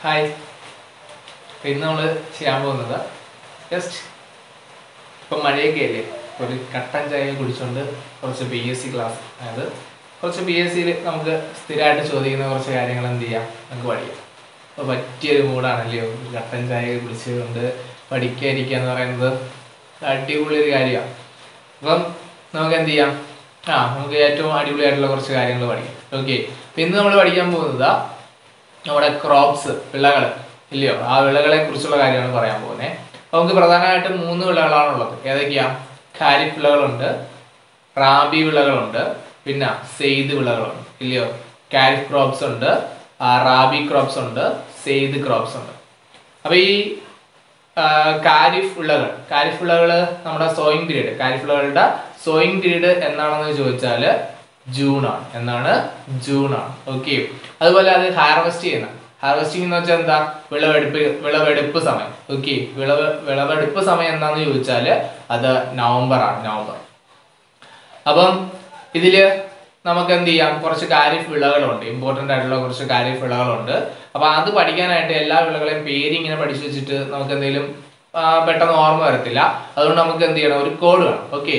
hi അപ്പൊ ഇന്ന് നമ്മൾ ചെയ്യാൻ പോകുന്നത് ജസ്റ്റ് ഇപ്പം മഴയൊക്കെ അല്ലേ ഒരു കട്ടൻ ചായ കുടിച്ചുകൊണ്ട് കുറച്ച് പി എസ് സി ക്ലാസ് അതായത് കുറച്ച് പി എസ് സിയിൽ നമുക്ക് സ്ഥിരമായിട്ട് ചോദിക്കുന്ന കുറച്ച് കാര്യങ്ങൾ എന്ത് ചെയ്യാം നമുക്ക് പഠിക്കാം അപ്പോൾ പറ്റിയൊരു മൂടാണല്ലോ ഒരു കട്ടൻ ചായ കുടിച്ചുകൊണ്ട് പഠിക്കാതിരിക്കുക എന്ന് പറയുന്നത് അടിപൊളി ഒരു കാര്യമാണ് അപ്പം നമുക്ക് എന്ത് ചെയ്യാം ആ നമുക്ക് ഏറ്റവും അടിപൊളിയായിട്ടുള്ള കുറച്ച് കാര്യങ്ങൾ പഠിക്കാം ഓക്കെ അപ്പം ഇന്ന് നമ്മൾ പഠിക്കാൻ പോകുന്നത് നമ്മുടെ ക്രോപ്സ് വിളകൾ ഇല്ലയോ ആ വിളകളെ കുറിച്ചുള്ള കാര്യമാണ് പറയാൻ പോകുന്നത് നമുക്ക് പ്രധാനമായിട്ടും മൂന്ന് വിളകളാണുള്ളത് ഏതൊക്കെയാ ഖാരിഫ് വിളകളുണ്ട് റാബി വിളകളുണ്ട് പിന്നെ സെയ്ദ് വിളകളുണ്ട് ഇല്ലയോ ഖാരിഫ് ക്രോപ്സ് ഉണ്ട് ആ, റാബി ക്രോപ്സ് ഉണ്ട് സെയ്ദ് ക്രോപ്സ് ഉണ്ട് അപ്പൊ ഈ ആ, ഖാരിഫ് വിളകൾ ഖാരിഫ് വിളകൾ നമ്മുടെ സോയിങ് പീരീഡ് ഖാരിഫ് വിളകളുടെ സോയിങ് പീരീഡ് എന്നാണെന്ന് ചോദിച്ചാൽ ജൂൺ ആണ് എന്നാണ് ജൂൺ ആണ് ഓക്കെ അതുപോലെ അത് ഹാർവെസ്റ്റ് ചെയ്യുന്ന ഹാർവെസ്റ്റിംഗ് എന്ന് വെച്ചാൽ എന്താ വിളവെടുപ്പ് വിളവെടുപ്പ് സമയം ഓക്കെ വിളവ് വിളവെടുപ്പ് സമയം എന്താണെന്ന് ചോദിച്ചാൽ അത് നവംബർ ആണ് നവംബർ അപ്പം ഇതില് നമുക്ക് എന്ത് ചെയ്യാം കുറച്ച് കാരിഫ് വിളകളുണ്ട് ഇമ്പോർട്ടന്റ് ആയിട്ടുള്ള കുറച്ച് കാരിഫ് വിളകളുണ്ട് അപ്പൊ അത് പഠിക്കാനായിട്ട് എല്ലാ വിളകളെയും പേര് ഇങ്ങനെ പഠിച്ചു വെച്ചിട്ട് നമുക്ക് എന്തെങ്കിലും ആ, പെട്ടെന്ന് ഓർമ്മ വരത്തില്ല അതുകൊണ്ട് നമുക്ക് എന്ത് ചെയ്യണം ഒരു കോഡ് വേണം ഓക്കെ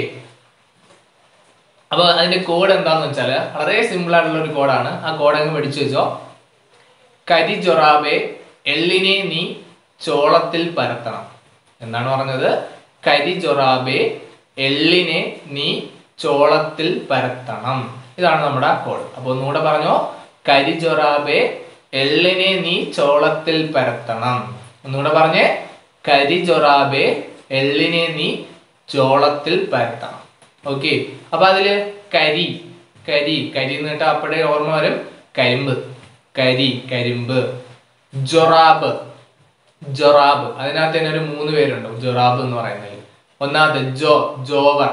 അപ്പൊ അതിന്റെ കോഡ് എന്താന്ന് വെച്ചാല് വളരെ സിമ്പിൾ ആയിട്ടുള്ള ഒരു കോഡാണ് ആ കോഡ് അങ്ങ് പഠിച്ചു വെച്ചോ കരി ജൊറാബെ എള്ളിനെ നീ ചോളത്തിൽ പരത്തണം എന്നാണ് പറഞ്ഞത് കരി ജൊറാബെ എള്ളിനെ നീ ചോളത്തിൽ പരത്തണം ഇതാണ് നമ്മുടെ കോഡ് അപ്പൊ ഒന്നുകൂടെ പറഞ്ഞോ കരി ജൊറാബെ എള്ളിനെ നീ ചോളത്തിൽ പരത്തണം ഒന്നുകൂടെ പറഞ്ഞേ കരി ജൊറാബെ എള്ളിനെ നീ ചോളത്തിൽ പരത്തണം ഓക്കെ അപ്പൊ അതില് കരി കരി കരി എന്ന് കേട്ടാൽ അപ്പോഴേ ഓർമ്മ വരും കരിമ്പ് കരി കരിമ്പ് ജൊറാബ് ജൊറാബ് അതിനകത്ത് തന്നെ ഒരു മൂന്ന് പേരുണ്ട് ജൊറാബ് എന്ന് പറയുന്നതിൽ ഒന്നാമത്തെ ജോ ജോവർ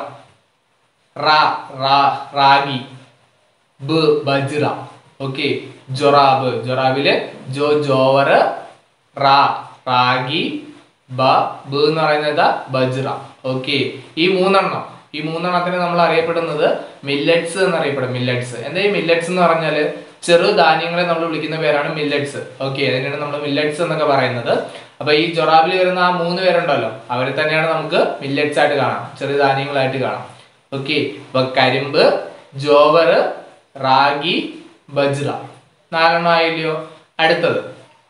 റാ റാ റാഗി ബ് ബജ്റ ഓക്കെ ജൊറാബ് ജൊറാബില് ജോ ജോവർ റാ റാഗി ബ ബ് എന്ന് പറയുന്നത് ബജ്റ ഓക്കെ ഈ മൂന്നെണ്ണം ഈ മൂന്നെണ്ണത്തിന് നമ്മൾ അറിയപ്പെടുന്നത് മില്ലറ്റ്സ് എന്നറിയപ്പെടും മില്ലറ്റ്സ് എന്താ ഈ മില്ലറ്റ്സ് എന്ന് പറഞ്ഞാല് ചെറു ധാന്യങ്ങളെ നമ്മൾ വിളിക്കുന്ന പേരാണ് മില്ലറ്റ്സ് ഓക്കെ അതിനാണ് നമ്മൾ മില്ലറ്റ്സ് എന്നൊക്കെ പറയുന്നത് അപ്പൊ ഈ ജൊറാബിൽ വരുന്ന ആ മൂന്ന് പേരുണ്ടല്ലോ അവരെ തന്നെയാണ് നമുക്ക് മില്ലറ്റ്സ് ആയിട്ട് കാണാം ചെറു ധാന്യങ്ങളായിട്ട് കാണാം ഓക്കെ അപ്പൊ കരിമ്പ് ജോവർ റാഗി ബജ്റ നാലെണ്ണം ആയില്ലയോ അടുത്തത്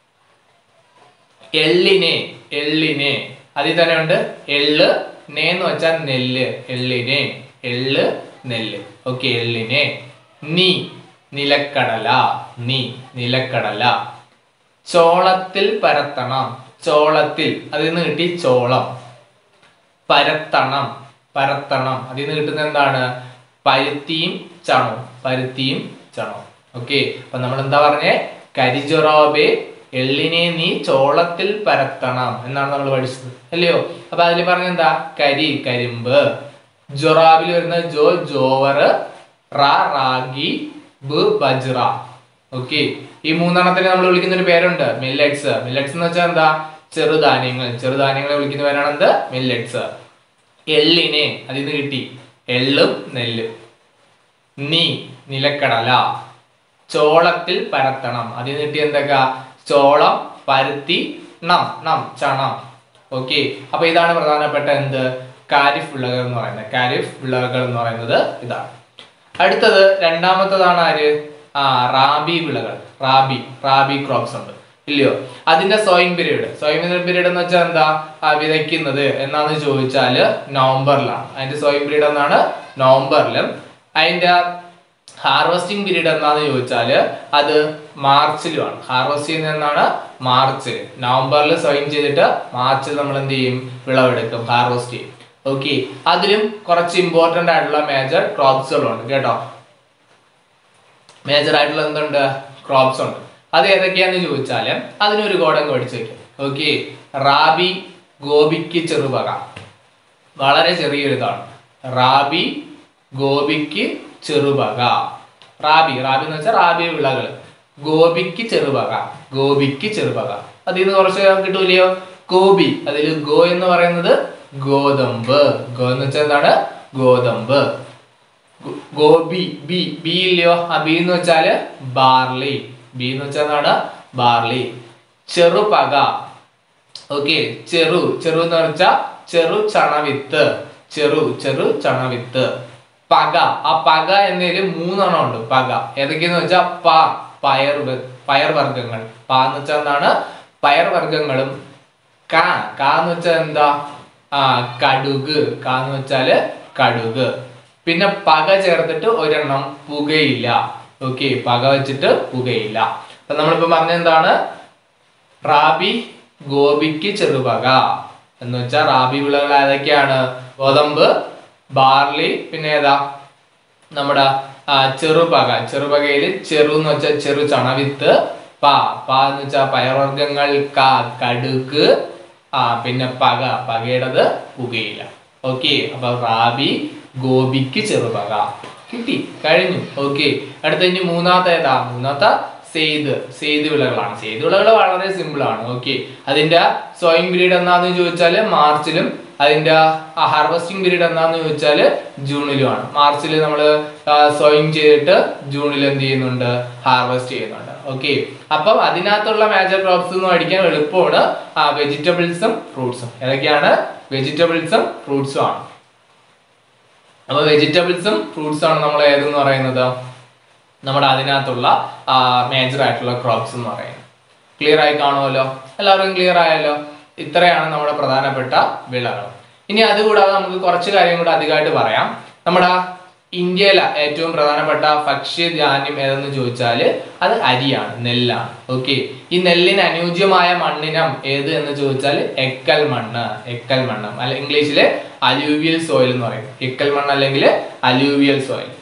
എള്ളിനെ എള്ളിനെ അതിൽ തന്നെ ഉണ്ട് എള്ള് നേ എന്ന് വെച്ചാൽ നെല്ല് എള്ളിനെ എള്ള് നെല്ല് ഓക്കെ എള്ളിനെ നീ നിലക്കടല നീ നിലക്കടല ചോളത്തിൽ പരത്തണം ചോളത്തിൽ അതിൽ നിന്ന് കിട്ടി ചോളം പരത്തണം പരത്തണം അതിൽ നിന്ന് കിട്ടുന്നത് എന്താണ് പരുത്തിയും ചണവും പരുത്തിയും ചണവും ഓക്കെ അപ്പൊ നമ്മൾ എന്താ പറഞ്ഞേ കരിജൊറാബെ എള്ളിനെ നീ ചോളത്തിൽ പരത്തണം എന്നാണ് നമ്മൾ പഠിച്ചത് അല്ലയോ അപ്പൊ അതിൽ പറഞ്ഞ എന്താ കരി കരിമ്പ് ജൊറാബിൽ വരുന്ന ജോ ജോവർ റാ റാഗി ബ് ബജ്റ ഓക്കെ ഈ മൂന്നെണ്ണത്തിന് നമ്മൾ വിളിക്കുന്ന ഒരു പേരുണ്ട് മില്ലറ്റ്സ് മില്ലറ്റ്സ് എന്ന് വെച്ചാൽ എന്താ ചെറുധാന്യങ്ങൾ ചെറുധാന്യങ്ങളെ വിളിക്കുന്ന പേരാണ് എന്ത് മില്ലറ്റ്സ് എള്ളിനെ അതിൽ നിന്ന് കിട്ടി എള്ളും നെല്ല് നീ നിലക്കടല ചോളത്തിൽ പരത്തണം അതിൽ നിന്ന് കിട്ടിയ എന്തൊക്കെ ചോളം പരുത്തി ണം ണം ചണം ഓക്കെ അപ്പൊ ഇതാണ് പ്രധാനപ്പെട്ട എന്ത് കാരിഫ് വിളകൾ എന്ന് പറയുന്നത് കാരിഫ് വിളകൾ എന്ന് പറയുന്നത് ഇതാണ് അടുത്തത് രണ്ടാമത്തതാണ് ആര് ആ റാബി വിളകൾ റാബി റാബി ക്രോപ്സ് ഉണ്ട് ഇല്ലയോ അതിന്റെ സോയിങ് പീരീഡ് സോയിങ് പീരീഡ് എന്ന് വെച്ചാൽ എന്താ ആ വിതയ്ക്കുന്നത് എന്നാന്ന് ചോദിച്ചാല് നവംബറിലാണ് അതിന്റെ സോയിങ് പീരീഡ് എന്നാണ് നവംബറിലും അതിന്റെ ഹാർവസ്റ്റിംഗ് പീരീഡ് എന്നാന്ന് ചോദിച്ചാല് അത് മാർച്ചിലുമാണ് ഹാർവസ്റ്റ് ചെയ്യുന്നത് എന്നാണ് മാർച്ചിൽ നവംബറിൽ സോയിങ് ചെയ്തിട്ട് മാർച്ചിൽ നമ്മൾ എന്ത് ചെയ്യും വിളവെടുക്കും ഹാർവസ്റ്റ് ചെയ്യും ഓക്കെ അതിലും കുറച്ച് ഇമ്പോർട്ടന്റ് ആയിട്ടുള്ള മേജർ ക്രോപ്സുകളുണ്ട് കേട്ടോ മേജർ ആയിട്ടുള്ള എന്തുണ്ട് ക്രോപ്സ് ഉണ്ട് അത് ഏതൊക്കെയാന്ന് ചോദിച്ചാല് അതിനൊരു കോടങ്ങ് പഠിച്ചു വെക്കും ഓക്കെ റാബി ഗോപിക്ക് ചെറുപക വളരെ ചെറിയൊരു ഇതാണ് റാബി ഗോപിക്ക് ചെറുപക റാബി റാബി എന്ന് വെച്ചാൽ റാബി വിളകൾ ഗോപിക്ക് ചെറുപക ഗോപിക്ക് ചെറുപക അതിൽ നിന്ന് കുറച്ച് കിട്ടൂലയോ ഗോപി അതിൽ ഗോ എന്ന് പറയുന്നത് ഗോതമ്പ് ഗോ എന്ന് വെച്ചാൽ എന്താണ് ഗോതമ്പ് ഗോ- ഗോബി ബി ബി ഇല്ലയോ ആ ബി എന്ന് വെച്ചാല് ബാർലി ബി എന്ന് വെച്ചാൽ എന്താണ് ബാർലി ചെറുപക ഓക്കെ ചെറു ചെറു എന്ന് വെച്ചാൽ ചെറു ചണവിത്ത് ചെറു ചെറു ചണവിത്ത് പക ആ പക എന്നതിൽ മൂന്നെണ്ണം ഉണ്ട് പക ഏതൊക്കെയെന്ന് വെച്ചാൽ പ പയർ വ- പയർ വർഗ്ഗങ്ങൾ പ എന്ന് വെച്ചാൽ എന്താണ് പയർ വർഗ്ഗങ്ങളും ക ക എന്ന് വെച്ചാൽ എന്താ ആ കടുക് ക എന്ന് വെച്ചാല് കടുക് പിന്നെ പക ചേർത്തിട്ട് ഒരെണ്ണം പുകയില്ല ഓക്കെ പക വെച്ചിട്ട് പുകയില്ല അപ്പൊ നമ്മളിപ്പോ പറഞ്ഞ എന്താണ് റാബി ഗോപിക്ക് ചെറുപക എന്ന് വെച്ചാൽ റാബി വിളകൾ ഏതൊക്കെയാണ് ഗോതമ്പ് ബാർലി പിന്നെ ഏതാ നമ്മുടെ ആ, ചെറുപക ചെറുപകയിൽ ചെറു എന്ന് വെച്ചാൽ ചെറു ചണവിത്ത് പ പ എന്ന് വെച്ചാൽ പയർവർഗ്ഗങ്ങൾ ക കടുക് ആ പിന്നെ പക പകയുടേത് പുകയില്ല ഓക്കെ അപ്പൊ റാബി ഗോപിക്ക് ചെറുപക കിട്ടി കഴിഞ്ഞു ഓക്കെ അടുത്ത ഇനി മൂന്നാമത്തെ ഏതാ മൂന്നാമത്തെ സെയ്ത് സെയ്ത് വിളകളാണ് സെയ്ത് വിളകൾ വളരെ സിമ്പിൾ ആണ് ഓക്കെ അതിന്റെ സോയിങ് പീരീഡ് എന്നാന്ന് ചോദിച്ചാൽ മാർച്ചിലും അതിന്റെ ഹാർവസ്റ്റിംഗ് പീരീഡ് എന്നാന്ന് ചോദിച്ചാൽ ജൂണിലുമാണ് മാർച്ചിൽ നമ്മൾ സോയിങ് ചെയ്തിട്ട് ജൂണിൽ എന്ത് ചെയ്യുന്നുണ്ട് ഹാർവെസ്റ്റ് ചെയ്യുന്നുണ്ട് ഓക്കെ അപ്പം അതിനകത്തുള്ള മേജർ ക്രോപ്സ് എന്ന് പഠിക്കാൻ എളുപ്പമാണ് ആ വെജിറ്റബിൾസും ഫ്രൂട്ട്സും ഏതൊക്കെയാണ് വെജിറ്റബിൾസും ഫ്രൂട്ട്സും ആണ് അപ്പൊ വെജിറ്റബിൾസും ഫ്രൂട്ട്സും ആണ് നമ്മൾ ഏതെന്ന് പറയുന്നത് നമ്മുടെ അതിനകത്തുള്ള മേജർ ആയിട്ടുള്ള ക്രോപ്സ് എന്ന് പറയുന്നത് ക്ലിയർ ആയി കാണുമല്ലോ എല്ലാവർക്കും ക്ലിയർ ആയല്ലോ ഇത്രയാണ് നമ്മുടെ പ്രധാനപ്പെട്ട വിളകൾ ഇനി അതുകൂടാതെ നമുക്ക് കുറച്ച് കാര്യം കൂടെ അധികമായിട്ട് പറയാം നമ്മുടെ ഇന്ത്യയിലെ ഏറ്റവും പ്രധാനപ്പെട്ട ഭക്ഷ്യധാന്യം ഏതെന്ന് ചോദിച്ചാൽ അത് അരിയാണ് നെല്ലാണ് ഓക്കെ ഈ നെല്ലിന് അനുയോജ്യമായ മണ്ണിനം ഏത് എന്ന് ചോദിച്ചാൽ എക്കൽ മണ്ണ് എക്കൽ മണ്ണ് അല്ല ഇംഗ്ലീഷില് അലൂവിയൽ സോയിൽ എന്ന് പറയും എക്കൽ മണ്ണ് അല്ലെങ്കിൽ അലൂവിയൽ സോയിൽ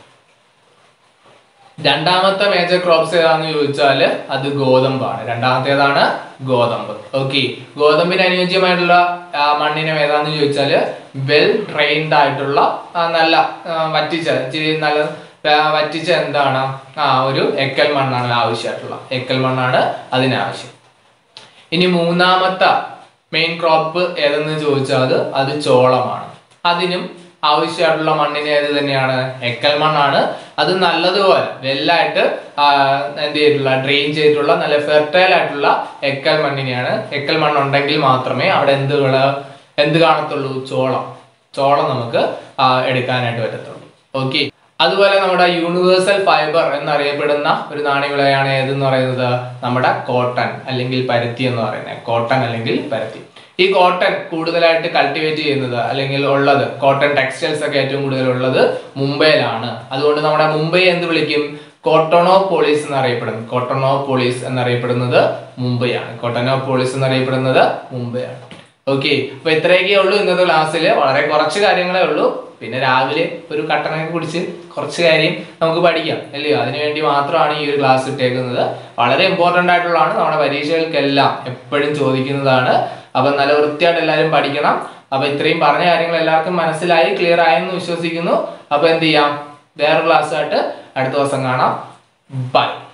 രണ്ടാമത്തെ മേജർ ക്രോപ്സ് ഏതാന്ന് ചോദിച്ചാൽ അത് ഗോതമ്പാണ് രണ്ടാമത്തേതാണ് ഗോതമ്പ് ഓക്കെ ഗോതമ്പിന് അനുയോജ്യമായിട്ടുള്ള ആ, മണ്ണിനം ഏതാന്ന് ചോദിച്ചാൽ വെൽ ട്രെയിൻഡ് ആയിട്ടുള്ള ആ, നല്ല ആ, വറ്റിച്ച ഇച്ചിരി നല്ല ആ, വറ്റിച്ച എന്താണ് ആ ഒരു എക്കൽ മണ്ണാണ് ആവശ്യമായിട്ടുള്ള എക്കൽ മണ്ണാണ് അതിനാവശ്യം ഇനി മൂന്നാമത്തെ മെയിൻ ക്രോപ്പ് ഏതെന്ന് ചോദിച്ചാൽ അത് അത് ചോളമാണ് അതിനും ആവശ്യമായിട്ടുള്ള മണ്ണിന് ഏത് തന്നെയാണ് എക്കൽ മണ്ണാണ് അത് നല്ലതുപോലെ വെല്ലായിട്ട് ആ, എന്ത് ചെയ്തിട്ടുള്ള ഡ്രെയിൻ ചെയ്തിട്ടുള്ള നല്ല ഫെർട്ടൈൽ ആയിട്ടുള്ള എക്കൽ മണ്ണിനെയാണ് എക്കൽ മണ്ണ് ഉണ്ടെങ്കിൽ മാത്രമേ അവിടെ എന്ത് വിള എന്ത് കാണത്തുള്ളൂ ചോളം ചോളം നമുക്ക് ആ, എടുക്കാനായിട്ട് പറ്റത്തുള്ളൂ ഓക്കെ അതുപോലെ നമ്മുടെ യൂണിവേഴ്സൽ ഫൈബർ എന്നറിയപ്പെടുന്ന ഒരു നാണ്യവിളയാണ് ഏതെന്ന് പറയുന്നത് നമ്മുടെ കോട്ടൺ അല്ലെങ്കിൽ പരുത്തി എന്ന് പറയുന്നത് കോട്ടൺ അല്ലെങ്കിൽ പരുത്തി ഈ കോട്ടൺ കൂടുതലായിട്ട് കൾട്ടിവേറ്റ് ചെയ്യുന്നത് അല്ലെങ്കിൽ ഉള്ളത് കോട്ടൺ ടെക്സ്റ്റൈൽസ് ഒക്കെ ഏറ്റവും കൂടുതൽ ഉള്ളത് മുംബൈയിലാണ് അതുകൊണ്ട് നമ്മുടെ മുംബൈ എന്ത് വിളിക്കും കോട്ടണോ പോളീസ് എന്നറിയപ്പെടുന്നു കോട്ടണോ പോളീസ് എന്നറിയപ്പെടുന്നത് മുംബൈയാണ് കോട്ടണോ പോളീസ് എന്നറിയപ്പെടുന്നത് മുംബൈയാണ് ഓക്കെ അപ്പൊ ഇത്രയൊക്കെ ഉള്ളൂ ഇന്നത്തെ ക്ലാസ്സിൽ വളരെ കുറച്ച് കാര്യങ്ങളേ ഉള്ളൂ പിന്നെ രാവിലെ ഒരു കട്ടനൊക്കെ കുടിച്ച് കുറച്ച് കാര്യം നമുക്ക് പഠിക്കാം അല്ലയോ അതിനുവേണ്ടി മാത്രമാണ് ഈ ഒരു ക്ലാസ് ഇട്ടേക്കുന്നത് വളരെ ഇമ്പോർട്ടൻ്റ് ആയിട്ടുള്ളതാണ് നമ്മുടെ പരീക്ഷകൾക്കെല്ലാം എപ്പോഴും ചോദിക്കുന്നതാണ് അപ്പൊ നല്ല വൃത്തിയായിട്ട് എല്ലാവരും പഠിക്കണം അപ്പൊ ഇത്രയും പറഞ്ഞ കാര്യങ്ങൾ എല്ലാവർക്കും മനസ്സിലായി ക്ലിയർ ആയെന്ന് വിശ്വസിക്കുന്നു അപ്പൊ എന്ത് ചെയ്യാം വേറെ ക്ലാസ്സായിട്ട് അടുത്ത ദിവസം കാണാം ബൈ